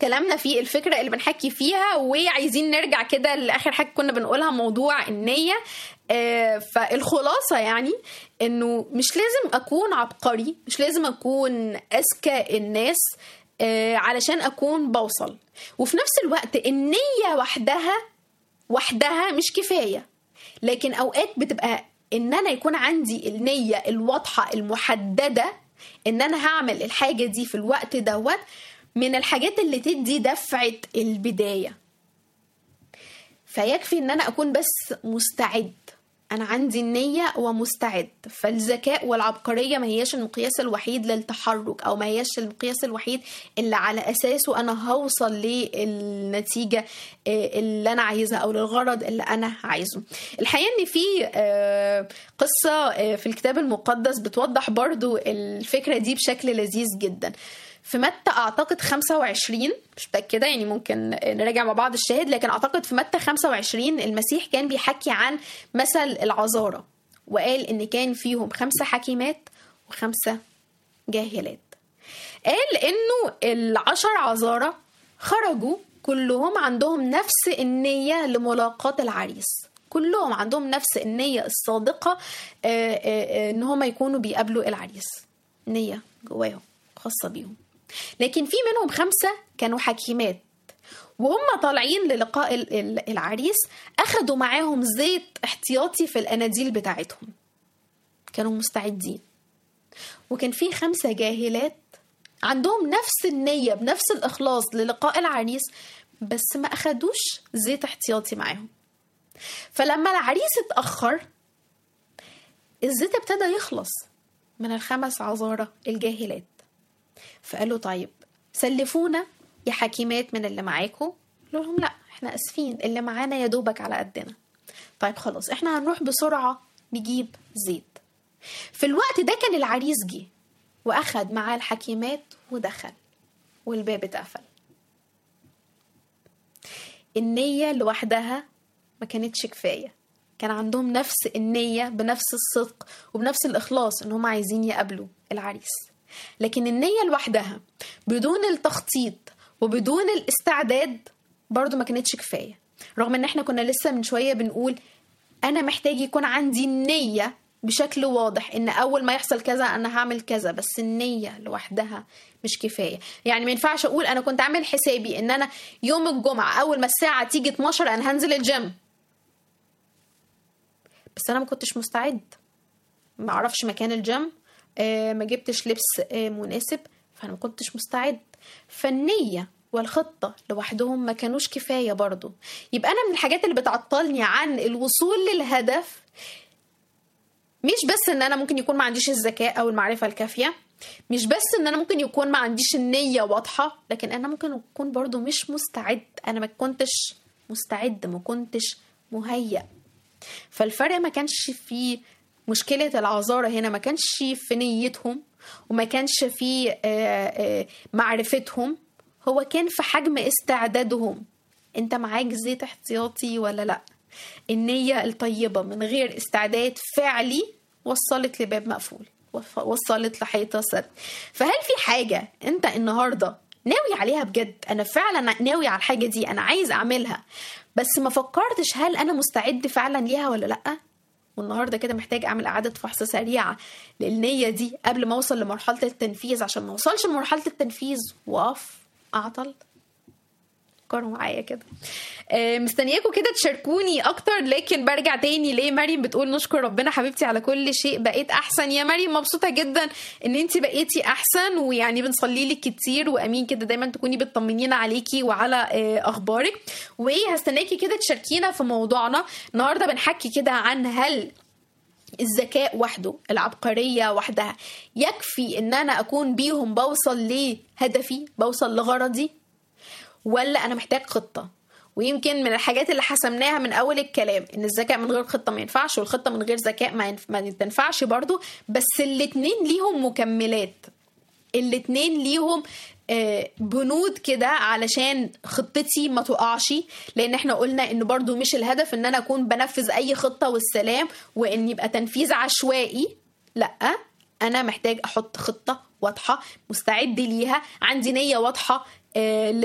كلامنا في الفكره اللي بنحكي فيها وعايزين نرجع كده لاخر حاجه كنا بنقولها موضوع النيه آه، فالخلاصه يعني انه مش لازم اكون عبقري مش لازم اكون اذكى الناس آه، علشان اكون بوصل وفي نفس الوقت النيه وحدها وحدها مش كفايه لكن اوقات بتبقى ان انا يكون عندي النيه الواضحه المحدده ان انا هعمل الحاجه دي في الوقت دوت من الحاجات اللي تدي دفعه البدايه فيكفي ان انا اكون بس مستعد انا عندي النية ومستعد فالذكاء والعبقرية ما هياش المقياس الوحيد للتحرك او ما هياش المقياس الوحيد اللي على اساسه انا هوصل للنتيجة آه، اللي انا عايزها او للغرض اللي انا عايزه الحقيقة ان في آه، قصة آه، في الكتاب المقدس بتوضح برضو الفكرة دي بشكل لذيذ جدا في متى اعتقد 25 مش متاكده يعني ممكن نراجع مع بعض الشاهد لكن اعتقد في متى 25 المسيح كان بيحكي عن مثل العذاره وقال ان كان فيهم خمسه حكيمات وخمسه جاهلات قال انه العشر عذاره خرجوا كلهم عندهم نفس النيه لملاقاه العريس كلهم عندهم نفس النيه الصادقه آه، آه، آه، ان هم يكونوا بيقابلوا العريس نيه جواهم خاصه بيهم لكن في منهم خمسة كانوا حكيمات وهم طالعين للقاء ال- ال- العريس أخدوا معاهم زيت احتياطي في الأناديل بتاعتهم كانوا مستعدين وكان في خمسة جاهلات عندهم نفس النية بنفس الإخلاص للقاء العريس بس ما أخدوش زيت احتياطي معاهم فلما العريس اتأخر الزيت ابتدى يخلص من الخمس عذارى الجاهلات فقالوا طيب سلفونا يا حكيمات من اللي معاكم قالوا لهم لا احنا اسفين اللي معانا يا دوبك على قدنا طيب خلاص احنا هنروح بسرعة نجيب زيت في الوقت ده كان العريس جه واخد معاه الحكيمات ودخل والباب اتقفل النية لوحدها ما كانتش كفاية كان عندهم نفس النية بنفس الصدق وبنفس الإخلاص إن هم عايزين يقابلوا العريس لكن النية لوحدها بدون التخطيط وبدون الاستعداد برضو ما كانتش كفاية رغم ان احنا كنا لسه من شوية بنقول انا محتاج يكون عندي النية بشكل واضح ان اول ما يحصل كذا انا هعمل كذا بس النية لوحدها مش كفاية يعني ما ينفعش اقول انا كنت عامل حسابي ان انا يوم الجمعة اول ما الساعة تيجي 12 انا هنزل الجيم بس انا ما كنتش مستعد ما اعرفش مكان الجيم آه، ما جبتش لبس آه، مناسب فانا ما كنتش مستعد فالنية والخطة لوحدهم ما كانوش كفاية برضو يبقى أنا من الحاجات اللي بتعطلني عن الوصول للهدف مش بس ان انا ممكن يكون ما عنديش الذكاء او المعرفة الكافية مش بس ان انا ممكن يكون ما عنديش النية واضحة لكن انا ممكن اكون برضو مش مستعد انا ما كنتش مستعد ما كنتش مهيأ فالفرق ما كانش في مشكلة العذارة هنا ما كانش في نيتهم وما كانش في آه، آه، معرفتهم هو كان في حجم استعدادهم انت معاك زيت احتياطي ولا لا النية الطيبة من غير استعداد فعلي وصلت لباب مقفول وف- وصلت لحيطة سد فهل في حاجة انت النهاردة ناوي عليها بجد انا فعلا ناوي على الحاجة دي انا عايز اعملها بس ما فكرتش هل انا مستعد فعلا ليها ولا لا والنهارده كده محتاج اعمل اعاده فحص سريعه للنيه دي قبل ما اوصل لمرحله التنفيذ عشان ما اوصلش لمرحله التنفيذ واقف اعطل فكروا معايا كده آه، مستنياكم كده تشاركوني اكتر لكن برجع تاني ليه مريم بتقول نشكر ربنا حبيبتي على كل شيء بقيت احسن يا مريم مبسوطه جدا ان انت بقيتي احسن ويعني بنصلي لك كتير وامين كده دايما تكوني بتطمنينا عليكي وعلى آه، اخبارك وايه هستناكي كده تشاركينا في موضوعنا النهارده بنحكي كده عن هل الذكاء وحده العبقرية وحدها يكفي ان انا اكون بيهم بوصل لهدفي بوصل لغرضي ولا انا محتاج خطه ويمكن من الحاجات اللي حسمناها من اول الكلام ان الذكاء من غير خطه ما ينفعش والخطه من غير ذكاء ما, ينف... ما تنفعش برضو بس الاتنين ليهم مكملات الاتنين ليهم آه، بنود كده علشان خطتي ما تقعش لان احنا قلنا ان برضو مش الهدف ان انا اكون بنفذ اي خطه والسلام وان يبقى تنفيذ عشوائي لا انا محتاج احط خطه واضحه مستعد ليها عندي نيه واضحه آه،